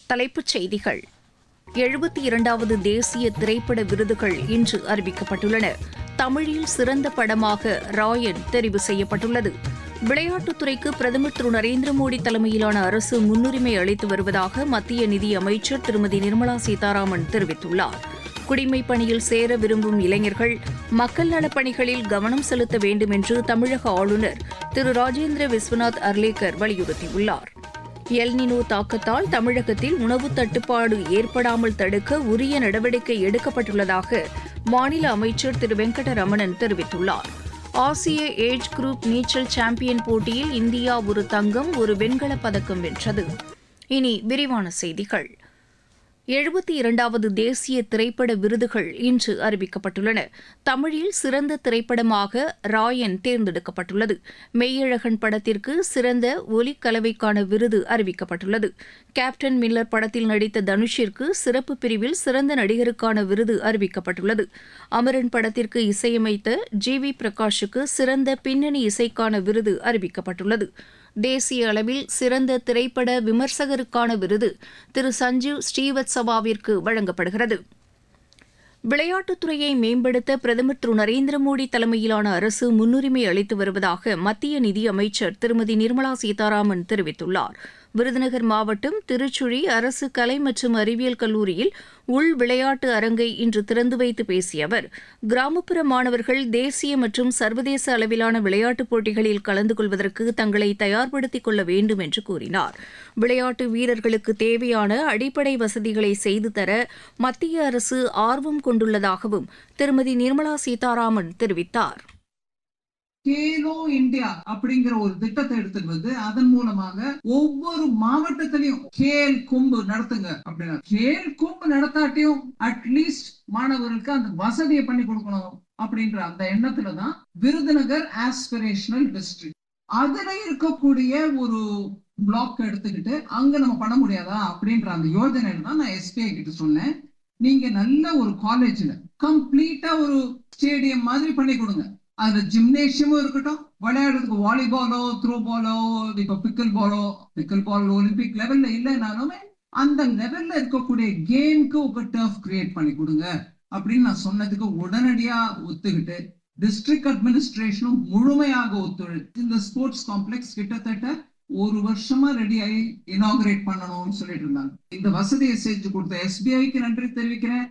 தலைப்புச் செய்திகள் எழுபத்தி இரண்டாவது தேசிய திரைப்பட விருதுகள் இன்று அறிவிக்கப்பட்டுள்ளன தமிழில் சிறந்த படமாக ராயன் தெரிவு செய்யப்பட்டுள்ளது விளையாட்டுத்துறைக்கு பிரதமர் திரு நரேந்திர மோடி தலைமையிலான அரசு முன்னுரிமை அளித்து வருவதாக மத்திய நிதி அமைச்சர் திருமதி நிர்மலா சீதாராமன் தெரிவித்துள்ளார் குடிமைப் பணியில் சேர விரும்பும் இளைஞர்கள் மக்கள் நலப் பணிகளில் கவனம் செலுத்த வேண்டும் என்று தமிழக ஆளுநர் திரு ராஜேந்திர விஸ்வநாத் அர்லேக்கர் வலியுறுத்தியுள்ளார் எல்னினோ தாக்கத்தால் தமிழகத்தில் உணவு தட்டுப்பாடு ஏற்படாமல் தடுக்க உரிய நடவடிக்கை எடுக்கப்பட்டுள்ளதாக மாநில அமைச்சர் திரு வெங்கடரமணன் தெரிவித்துள்ளார் ஆசிய ஏஜ் குரூப் நீச்சல் சாம்பியன் போட்டியில் இந்தியா ஒரு தங்கம் ஒரு வெண்கலப் பதக்கம் வென்றது இனி விரிவான செய்திகள் எழுபத்தி இரண்டாவது தேசிய திரைப்பட விருதுகள் இன்று அறிவிக்கப்பட்டுள்ளன தமிழில் சிறந்த திரைப்படமாக ராயன் தேர்ந்தெடுக்கப்பட்டுள்ளது மெய்யழகன் படத்திற்கு சிறந்த ஒலிக்கலவைக்கான விருது அறிவிக்கப்பட்டுள்ளது கேப்டன் மில்லர் படத்தில் நடித்த தனுஷிற்கு சிறப்பு பிரிவில் சிறந்த நடிகருக்கான விருது அறிவிக்கப்பட்டுள்ளது அமரன் படத்திற்கு இசையமைத்த ஜி வி பிரகாஷுக்கு சிறந்த பின்னணி இசைக்கான விருது அறிவிக்கப்பட்டுள்ளது தேசிய அளவில் சிறந்த திரைப்பட விமர்சகருக்கான விருது திரு சஞ்சீவ் ஸ்ரீவத்சவாவிற்கு வழங்கப்படுகிறது விளையாட்டுத்துறையை மேம்படுத்த பிரதமர் திரு நரேந்திர மோடி தலைமையிலான அரசு முன்னுரிமை அளித்து வருவதாக மத்திய நிதி அமைச்சர் திருமதி நிர்மலா சீதாராமன் தெரிவித்துள்ளார் விருதுநகர் மாவட்டம் திருச்சுழி அரசு கலை மற்றும் அறிவியல் கல்லூரியில் உள் விளையாட்டு அரங்கை இன்று திறந்து வைத்து பேசிய அவர் கிராமப்புற மாணவர்கள் தேசிய மற்றும் சர்வதேச அளவிலான விளையாட்டுப் போட்டிகளில் கலந்து கொள்வதற்கு தங்களை தயார்படுத்திக் கொள்ள வேண்டும் என்று கூறினார் விளையாட்டு வீரர்களுக்கு தேவையான அடிப்படை வசதிகளை செய்து தர மத்திய அரசு ஆர்வம் கொண்டுள்ளதாகவும் திருமதி நிர்மலா சீதாராமன் தெரிவித்தார் கேலோ இந்தியா அப்படிங்கிற ஒரு திட்டத்தை எடுத்துட்டு வந்து அதன் மூலமாக ஒவ்வொரு மாவட்டத்திலையும் கேல் கும்பு நடத்துங்க அப்படின்னா கேல் கும்பு நடத்தாட்டியும் அட்லீஸ்ட் மாணவர்களுக்கு அந்த வசதியை பண்ணி கொடுக்கணும் அப்படின்ற அந்த எண்ணத்துல தான் விருதுநகர் ஆஸ்பிரேஷனல் டிஸ்ட்ரிக்ட் அதுல இருக்கக்கூடிய ஒரு பிளாக் எடுத்துக்கிட்டு அங்க நம்ம பண்ண முடியாதா அப்படின்ற அந்த யோஜனையில தான் நான் எஸ்பிஐ கிட்ட சொன்னேன் நீங்க நல்ல ஒரு காலேஜ்ல கம்ப்ளீட்டா ஒரு ஸ்டேடியம் மாதிரி பண்ணி கொடுங்க அதுல ஜிம்னேஷியமும் இருக்கட்டும் விளையாடுறதுக்கு வாலிபாலோ த்ரோ பாலோ இப்ப பிக்கல் பாலோ பிக்கல் பால் ஒலிம்பிக் லெவல்ல இல்லைனாலுமே அந்த லெவல்ல இருக்கக்கூடிய கேம்க்கு ஒரு டர்ஃப் கிரியேட் பண்ணி கொடுங்க அப்படின்னு நான் சொன்னதுக்கு உடனடியா ஒத்துக்கிட்டு டிஸ்ட்ரிக்ட் அட்மினிஸ்ட்ரேஷனும் முழுமையாக ஒத்துழைத்து இந்த ஸ்போர்ட்ஸ் காம்ப்ளெக்ஸ் கிட்டத்தட்ட ஒரு வருஷமா ரெடி ஆகி இனாகிரேட் பண்ணணும்னு சொல்லிட்டு இருந்தாங்க இந்த வசதியை செஞ்சு கொடுத்த எஸ்பிஐக்கு நன்றி தெரிவிக்கிறேன்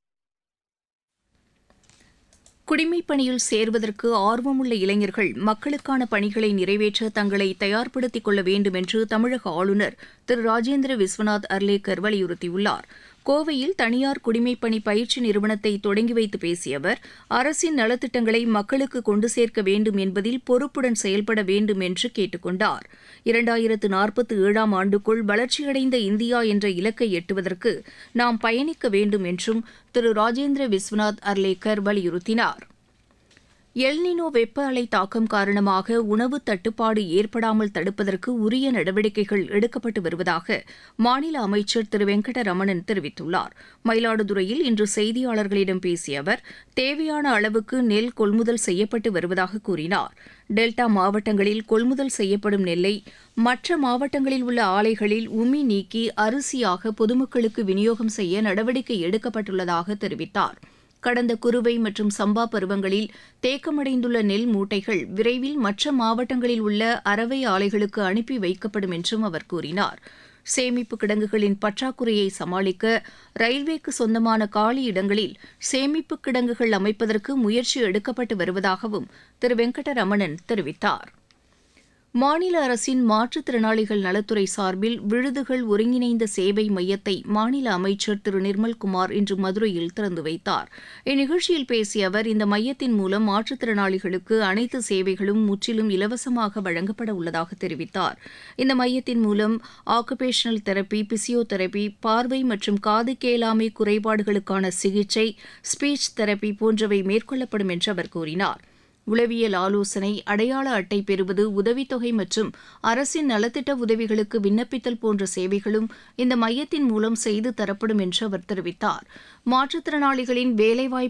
குடிமைப் பணியில் சேர்வதற்கு ஆர்வமுள்ள இளைஞர்கள் மக்களுக்கான பணிகளை நிறைவேற்ற தங்களை தயார்படுத்திக் கொள்ள வேண்டும் என்று தமிழக ஆளுநர் திரு ராஜேந்திர விஸ்வநாத் அர்லேக்கர் வலியுறுத்தியுள்ளார் கோவையில் தனியார் குடிமைப்பணி பயிற்சி நிறுவனத்தை தொடங்கி வைத்து பேசிய அவர் அரசின் நலத்திட்டங்களை மக்களுக்கு கொண்டு சேர்க்க வேண்டும் என்பதில் பொறுப்புடன் செயல்பட வேண்டும் என்று கேட்டுக் கொண்டார் இரண்டாயிரத்து நாற்பத்தி ஏழாம் ஆண்டுக்குள் வளர்ச்சியடைந்த இந்தியா என்ற இலக்கை எட்டுவதற்கு நாம் பயணிக்க வேண்டும் என்றும் திரு ராஜேந்திர விஸ்வநாத் அர்லேக்கர் வலியுறுத்தினார் எல்னினோ வெப்ப அலை தாக்கம் காரணமாக உணவு தட்டுப்பாடு ஏற்படாமல் தடுப்பதற்கு உரிய நடவடிக்கைகள் எடுக்கப்பட்டு வருவதாக மாநில அமைச்சர் திரு வெங்கடரமணன் தெரிவித்துள்ளார் மயிலாடுதுறையில் இன்று செய்தியாளர்களிடம் பேசிய அவர் தேவையான அளவுக்கு நெல் கொள்முதல் செய்யப்பட்டு வருவதாக கூறினார் டெல்டா மாவட்டங்களில் கொள்முதல் செய்யப்படும் நெல்லை மற்ற மாவட்டங்களில் உள்ள ஆலைகளில் உமி நீக்கி அரிசியாக பொதுமக்களுக்கு விநியோகம் செய்ய நடவடிக்கை எடுக்கப்பட்டுள்ளதாக தெரிவித்தார் கடந்த குறுவை மற்றும் சம்பா பருவங்களில் தேக்கமடைந்துள்ள நெல் மூட்டைகள் விரைவில் மற்ற மாவட்டங்களில் உள்ள அரவை ஆலைகளுக்கு அனுப்பி வைக்கப்படும் என்றும் அவர் கூறினார் சேமிப்பு கிடங்குகளின் பற்றாக்குறையை சமாளிக்க ரயில்வேக்கு சொந்தமான காலி இடங்களில் சேமிப்பு கிடங்குகள் அமைப்பதற்கு முயற்சி எடுக்கப்பட்டு வருவதாகவும் திரு வெங்கடரமணன் தெரிவித்தார் மாநில அரசின் மாற்றுத்திறனாளிகள் நலத்துறை சார்பில் விழுதுகள் ஒருங்கிணைந்த சேவை மையத்தை மாநில அமைச்சர் திரு நிர்மல்குமார் இன்று மதுரையில் திறந்து வைத்தார் இந்நிகழ்ச்சியில் பேசிய அவர் இந்த மையத்தின் மூலம் மாற்றுத்திறனாளிகளுக்கு அனைத்து சேவைகளும் முற்றிலும் இலவசமாக வழங்கப்பட உள்ளதாக தெரிவித்தார் இந்த மையத்தின் மூலம் ஆக்குபேஷனல் தெரப்பி பிசியோதெரப்பி பார்வை மற்றும் காது கேளாமை குறைபாடுகளுக்கான சிகிச்சை ஸ்பீச் தெரப்பி போன்றவை மேற்கொள்ளப்படும் என்று அவர் கூறினார் உளவியல் ஆலோசனை அடையாள அட்டை பெறுவது உதவித்தொகை மற்றும் அரசின் நலத்திட்ட உதவிகளுக்கு விண்ணப்பித்தல் போன்ற சேவைகளும் இந்த மையத்தின் மூலம் செய்து தரப்படும் என்று அவர் தெரிவித்தார் மாற்றுத்திறனாளிகளின் வேலைவாய்ப்பு